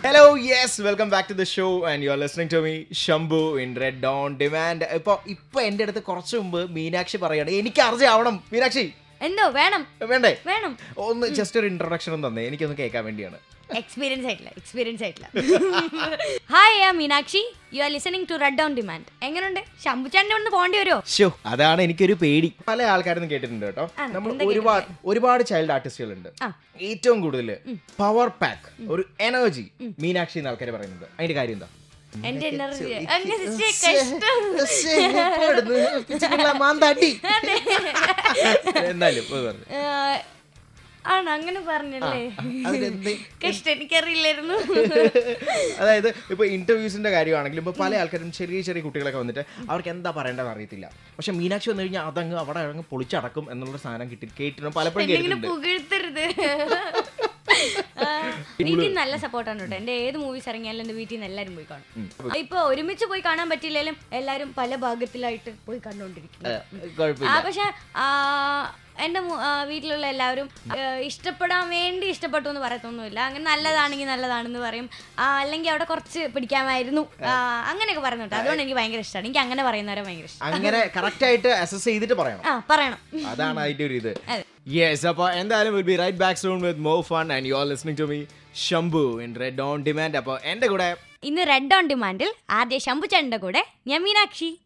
Hello yes welcome back to the show and you are listening to me Shambhu in Red on demand ഇപ്പൊ ഇപ്പൊ എന്റെ അടുത്ത് കുറച്ച് മുമ്പ് മീനാക്ഷി പറയാണ് എനിക്ക് അർജയാവണം മീനാക്ഷി എന്തോ വേണം വേണ്ടേ വേണം ഒന്ന് ജസ്റ്റ് ഒരു ഇൻട്രൊഡക്ഷൻ ഒന്ന് തന്നെ എനിക്കൊന്ന് കേൾക്കാൻ വേണ്ടിയാണ് എക്സ്പീരിയൻസ് ആയിട്ടില്ല എക്സ്പീരിയൻസ് ആയിട്ടില്ല ഹായ് ആ Meenakshi you are listening to Red down demand എങ്ങനെയുണ്ട് ശംഭുചാന്റെ ഒന്ന് പോകേണ്ടി വരുമോ ഷോ അതാണ് എനിക്കൊരു പേടി പല ആൾക്കാരും കേട്ടിട്ടുണ്ട് കേട്ടോ ആണോ? നമ്മൾ എന്താ ഒരുപാട് ഒരുപാട് ചൈൽഡ് ആർട്ടിസ്റ്റുകളുണ്ട് ആ. ഏറ്റവും കൂടുതൽ പവർ പാക്ക് ഒരു എനർജി മീനാക്ഷി എന്ന് ആൾക്കാർ പറയുന്നത് അതിന്റെ കാര്യം എന്താ എന്റെ എനർജി അങ്ങനെ ശ്ശെ, കഷ്ടം ശ്ശേ, ഇപ്പൊ ഇടുന്നു. പിച്ചിക്കുള്ള മാന്താട്ടി. എന്നാലും അത് പറഞ്ഞു. ഏഹ്, ആണ് അങ്ങനെ പറഞ്ഞല്ലേ അതിനെന്ത്? കഷ്ടം എനിക്കറിയില്ലായിരുന്നു അതായത് ഇപ്പൊ ഇന്റർവ്യൂസിന്റെ കാര്യമാണെങ്കിലും ഇപ്പൊ പല ആൾക്കാരും ചെറിയ ചെറിയ കുട്ടികളൊക്കെ വന്നിട്ട് അവർക്ക് എന്താ പറയേണ്ടതെന്ന് അറിയത്തില്ല പക്ഷെ മീനാക്ഷി വന്നു കഴിഞ്ഞാൽ അതങ്ങ് അവിടെ അങ്ങ് പൊളിച്ചടക്കും എന്നുള്ള സാധനം കിട്ടി കേട്ടിട്ടുണ്ട് പലപ്പോഴും എന്നിങ്ങനെ കേട്ടിട്ടുണ്ട് പുകഴ്ത്തരുത് ആ, വീട്ടിൽ നല്ല സപ്പോർട്ടാണ് കേട്ടോ എന്റെ ഏത് മൂവീസ് ഇറങ്ങിയാലും എന്റെ വീട്ടിൽ നിന്ന് എല്ലാരും പോയി കാണും ഇപ്പൊ ഒരുമിച്ച് പോയി കാണാൻ പറ്റിയില്ലെങ്കിലും എല്ലാരും പല ഭാഗത്തിലായിട്ട് പോയി കണ്ടോണ്ടിരിക്കും ഏ, കുഴപ്പമില്ല ആ പക്ഷെ ആ, എന്റെ മു- ആ, വീട്ടിലുള്ള എല്ലാവരും ഏ, ഇഷ്ടപ്പെടാൻ വേണ്ടി ഇഷ്ടപ്പെട്ടു എന്ന് പറയത്തൊന്നുമില്ല അങ്ങനെ നല്ലതാണെങ്കിൽ നല്ലതാണെന്ന് പറയും ആ, അല്ലെങ്കിൽ അവിടെ കുറച്ച് പിടിക്കാമായിരുന്നു ആ, അങ്ങനെയൊക്കെ പറയുന്നു കേട്ടോ അതുകൊണ്ട് എനിക്ക് ഭയങ്കര ഇഷ്ടമാണ് എനിക്ക് അങ്ങനെ പറയുന്നവരെ ഭയങ്കര ഇഷ്ടം അങ്ങനെ കറക്റ്റ് ആയിട്ട് അസസ് ചെയ്തിട്ട് പറയണം ആ പറയണം അതാണ് അതിന്റെ ഒരു ഇത് അതെ. യെസ് അപ്പോൾ എന്തായാലും will be right back soon with more fun and you are listening to me Shambhu in Red on demand അപ്പോൾ എൻ്റെ കൂടെ ഇന്ന് റെഡ് ഓൺ ഡിമാൻഡിൽ ആദ്യ ശംഭുചേട്ടൻ്റെ കൂടെ ഞാൻ മീനാക്ഷി